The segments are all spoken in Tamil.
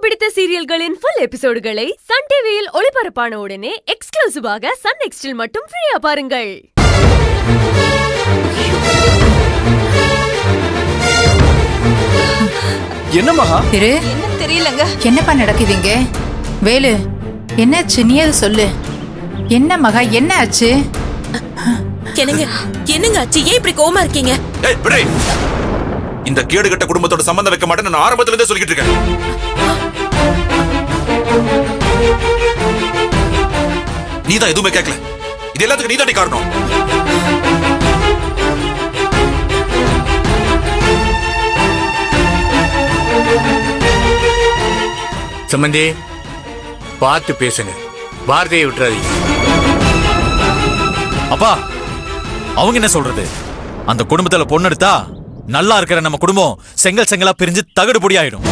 பிடித்த சீரியல்களின் ஃபுல் எபிசோடுகளை சன் டிவியில் ஒளிபரப்பான உடனே எக்ஸ்க்ளூசிவாக சன் நெக்ஸ்டில் மட்டும் ஃப்ரீயா பாருங்கள் என்ன மகா திரு என்னன்னு தெரியலங்க என்னப்பா நடக்குது இங்க வேலு என்னாச்சு நீ அதை சொல்லு என்ன மகா என்ன ஆச்சு என்னங்க என்னங்க ஆச்சு ஏன் இப்படி கோவமா இருக்கீங்க ஏய் விடே இந்த கேடு கட்ட குடும்பத்தோட சம்பந்தம் வைக்க மாட்டேன்னு நான் ஆரம்பத்துல இருந்தே சொல்லிக்கிட்டு இருக்கேன் நீ தான் எதுவுமே கேட்கல இது எல்லாத்துக்கும் நீ தாண்டி காரணம் சம்பந்தி பார்த்து பேசுங்க வார்த்தையை விட்டுறாதீங்க அப்பா அவங்க என்ன சொல்றது அந்த குடும்பத்துல பொண்ணு எடுத்தா நல்லா இருக்கிற நம்ம குடும்பம் செங்கல் செங்கலா பிரிஞ்சு தகடு பொடி ஆயிடும்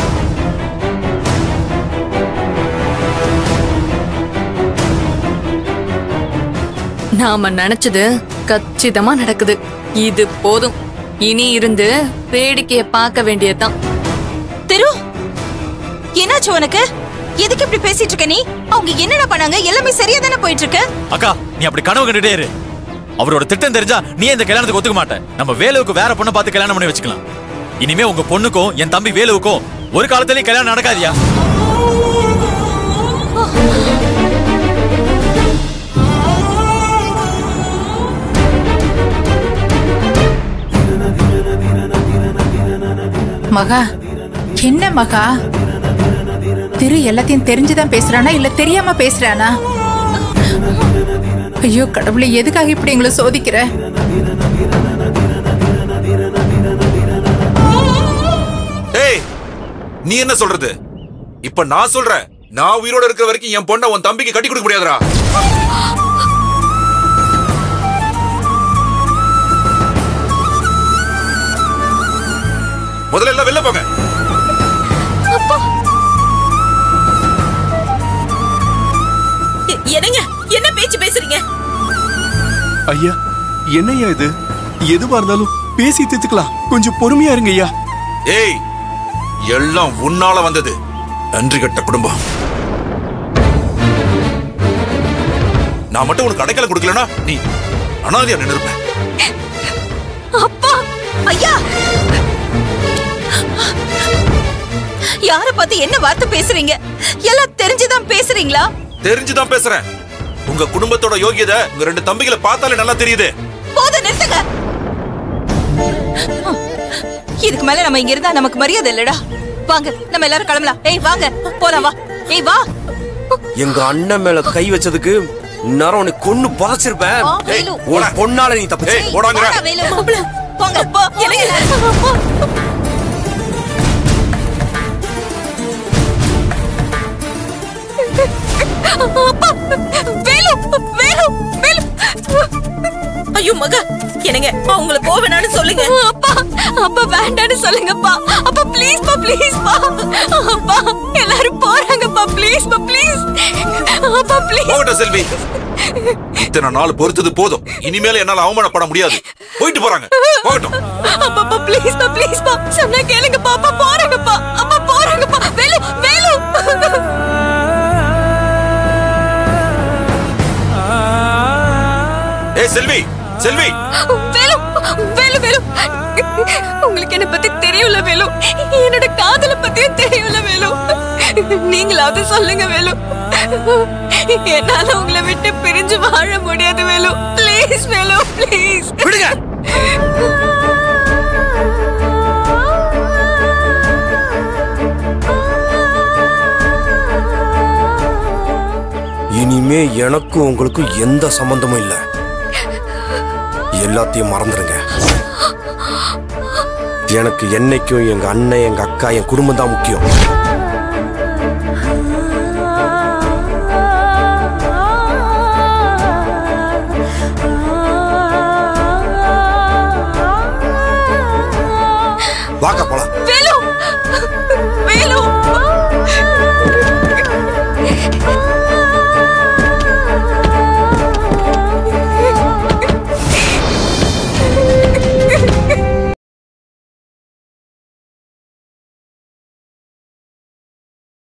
நாம நினைச்சது கச்சிதமா நடக்குது இது போதும் இனி இருந்து வேடிக்கைய பார்க்க வேண்டியதுதான் திரு என்னாச்சு உனக்கு எதுக்கு இப்படி பேசிட்டு இருக்க நீ அவங்க என்னடா பண்ணாங்க எல்லாமே சரியா தானே போயிட்டு இருக்கு அக்கா நீ அப்படி கனவு கண்டுட்டே இரு அவரோட திட்டம் தெரிஞ்சா நீ இந்த கல்யாணத்துக்கு ஒத்துக்க மாட்ட நம்ம வேலுவுக்கு வேற பொண்ணை பார்த்து கல்யாணம் பண்ணி வச்சுக்கலாம் இனிமே உங்க பொண்ணுக்கும் என் தம்பி வேலுவுக்கும் ஒரு காலத்திலயும் கல்யாணம் நடக்காதியா மகா என்ன மகா திரு எல்லாத்தையும் தெரிஞ்சுதான் பேசுறானா இல்ல தெரியாம பேசுறானா ஐயோ கடவுளே எதுக்காக இப்படி எங்களை சோதிக்கிற ஏய் நீ என்ன சொல்றது இப்ப நான் சொல்றேன் நான் உயிரோட இருக்கிற வரைக்கும் என் பொண்ணை உன் தம்பிக்கு கட்டி கொடுக்க முடியாதுடா முதல்ல எல்லாம் வெளில போங்க எ- என்னங்க என்ன பேச்சு பேசுறீங்க ஐயா என்னய்யா இது எதுவா இருந்தாலும் பேசி தீர்த்துக்கலாம் கொஞ்சம் பொறுமையா இருங்க ஐயா ஏய் எல்லாம் உன்னால வந்தது நன்றி கட்ட குடும்பம் நான் மட்டும் உனக்கு அடைக்கல கொடுக்கலனா நீ அனாதையா நின்றுப்ப அப்பா ஐயா யார பார்த்து என்ன வார்த்தை பேசுறீங்க எல்லாம் தெரிஞ்சுதான் பேசுறீங்களா தெரிஞ்சுதான் பேசுறேன் உங்க குடும்பத்தோட யோகியதை உங்க ரெண்டு தம்பிகளை பார்த்தாலே நல்லா தெரியுது போதும் நிறுத்துங்க இதுக்கு மேல நம்ம இங்க இருந்தா நமக்கு மரியாதை இல்லடா வாங்க நம்ம எல்லாரும் கிளம்பலாம் ஏய் வாங்க போலாம் வா ஏய் வா எங்க அண்ணன் மேல கை வச்சதுக்கு நேரம் உன்னை கொன்னு புதைச்சிருப்பேன் வா, ஏய், வேலு. போடா. உன் பொண்ணால நீ தப்பிச்ச ஏய், போடாங்கற. வாடா, வேலு. போங்க போ எனக்கு அப்பா வேலு வேலு வேலு ஐயோ மகா என்னங்க அவங்கள போவேனான்னு சொல்லுங்க அப்பா அப்பா வேண்டான்னு சொல்லுங்கப்பா அப்பா ப்ளீஸ் பா ப்ளீஸ் பா அப்பா எல்லாரும் போறாங்கப்பா ப்ளீஸ் பா ப்ளீஸ் அப்பா ப்ளீஸ் போகட்டும் செல்வி இத்தனை நாள் பொறுத்தது போதும் இனிமேல என்னால அவமானப்பட முடியாது போயிட்டு போறாங்க போகட்டும் அப்பா ப்ளீஸ் பா ப்ளீஸ் பா சொன்னா கேளுங்கப்பா அப்பா போறாங்கப்பா அப்பா போறாங்கப்பா வேலு வேலு ஏய் செல்வி செல்வி வேலு வேலு வேலு உங்களுக்கு என்ன பத்தி தெரியும்ல வேலு என்னோட காதல பத்தியும் தெரியும்ல வேலு நீங்களாவது சொல்லுங்க வேலு என்னால உங்களை விட்டு பிரிஞ்சு வாழ முடியாது வேலு ப்ளீஸ் வேலு ப்ளீஸ் விடுங்க இனிமே எனக்கும் உங்களுக்கும் எந்த சம்பந்தமும் இல்ல எல்லாத்தையும் மறந்துருங்க எனக்கு என்னைக்கும் எங்க அண்ணன் எங்க அக்கா என் குடும்பம் தான் முக்கியம்